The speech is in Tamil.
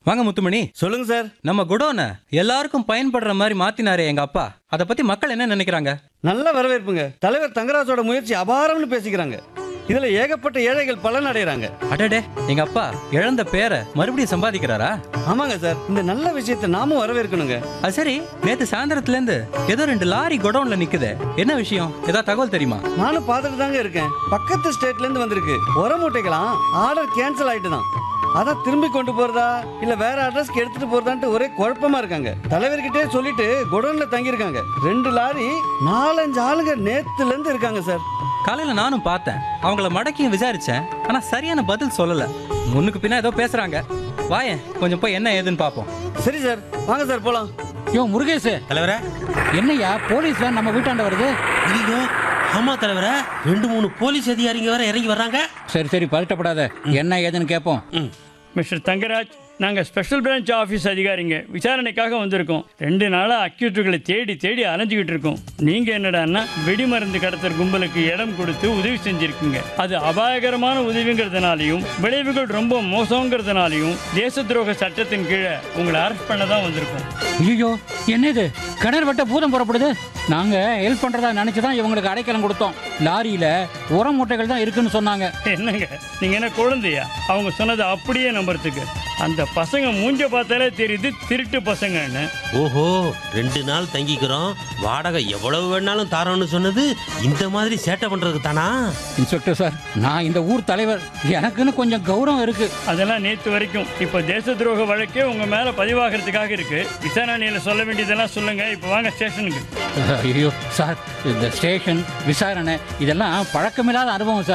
வாங்க முத்துமணி சொல்லுங்க சார் நம்ம குடோனை எல்லாருக்கும் பயன்படுற மாதிரி மாத்தினாரே எங்க அப்பா அதை பத்தி மக்கள் என்ன நினைக்கிறாங்க நல்ல வரவேற்புங்க தலைவர் தங்கராஜோட முயற்சி அபாரம்னு பேசிக்கிறாங்க இதுல ஏகப்பட்ட ஏழைகள் பலன் அடைகிறாங்க அடடே எங்க அப்பா இழந்த பேரை மறுபடியும் சம்பாதிக்கிறாரா ஆமாங்க சார் இந்த நல்ல விஷயத்தை நாமும் வரவேற்கணுங்க அது சரி நேத்து சாயந்தரத்துல இருந்து ஏதோ ரெண்டு லாரி குடோன்ல நிக்குதே என்ன விஷயம் ஏதாவது தகவல் தெரியுமா நானும் பார்த்துட்டு தாங்க இருக்கேன் பக்கத்து ஸ்டேட்ல இருந்து வந்திருக்கு உர மூட்டைகளாம் ஆர்டர் கேன்சல் ஆயிட்டு தான் அதான் திரும்பி கொண்டு போறதா இல்ல வேற அட்ரஸ்க்கு எடுத்துட்டு போறதான்ட்டு ஒரே குழப்பமா இருக்காங்க தலைவர்கிட்டே சொல்லிட்டு குடோன்ல தங்கி இருக்காங்க ரெண்டு லாரி நாலஞ்சு ஆளுங்க நேத்துல இருந்து இருக்காங்க சார் காலையில நானும் பார்த்தேன் அவங்கள மடக்கியும் விசாரிச்சேன் ஆனா சரியான பதில் சொல்லல முன்னுக்கு பின்ன ஏதோ பேசுறாங்க வாயேன் கொஞ்சம் போய் என்ன ஏதுன்னு பார்ப்போம் சரி சார் வாங்க சார் போலாம் யோ முருகேஷ் தலைவரே என்னய்யா போலீஸ் வேன் நம்ம வீட்டாண்ட வருது ஐயோ ஆமா தலைவரே ரெண்டு மூணு போலீஸ் அதிகாரிங்க வேற இறங்கி வர்றாங்க சரி சரி பதட்டப்படாத என்ன ஏதுன்னு கேட்போம் ம். மிஸ்டர் தங்கராஜ் நாங்கள் ஸ்பெஷல் பிரான்ச் ஆஃபீஸ் அதிகாரிங்க விசாரணைக்காக வந்திருக்கோம் ரெண்டு நாளாக அக்யூட்டுகளை தேடி தேடி அலைஞ்சிக்கிட்டு இருக்கோம் நீங்கள் என்னடான்னா வெடிமருந்து கடத்தல் கும்பலுக்கு இடம் கொடுத்து உதவி செஞ்சுருக்கீங்க அது அபாயகரமான உதவிங்கிறதுனாலையும் விளைவுகள் ரொம்ப மோசங்கிறதுனாலையும் தேச துரோக சட்டத்தின் கீழே உங்களை அரெஸ்ட் பண்ண தான் வந்திருக்கோம் ஐயோ என்ன இது கிணறு வெட்ட பூதம் புறப்படுது நாங்க ஹெல்ப் பண்றதா நினைச்சு தான் இவங்களுக்கு அடைக்கலம் கொடுத்தோம் லாரியில உர மூட்டைகள் தான் இருக்குன்னு சொன்னாங்க என்னங்க நீங்கள் என்ன குழந்தையா அவங்க சொன்னதை அப்படியே நம்புறதுக்கு அந்த பசங்க மூஞ்ச பார்த்தாலே தெரியுது திருட்டு பசங்கன்னு ஓஹோ ரெண்டு நாள் தங்கிக்கிறோம் வாடகை எவ்வளவு வேணாலும் தரோம்னு சொன்னது இந்த மாதிரி சேட்டை பண்றதுக்கு தானா இன்ஸ்பெக்டர் சார் நான் இந்த ஊர் தலைவர் எனக்குன்னு கொஞ்சம் கௌரவம் இருக்கு அதெல்லாம் நேற்று வரைக்கும் இப்போ தேச துரோக வழக்கே உங்க மேல பதிவாகிறதுக்காக இருக்கு விசாரணையில சொல்ல வேண்டியதெல்லாம் சொல்லுங்க இப்போ வாங்க ஸ்டேஷனுக்கு ஐயோ சார் இந்த ஸ்டேஷன் விசாரணை இதெல்லாம் பழக்கமில்லாத அனுபவம் சார்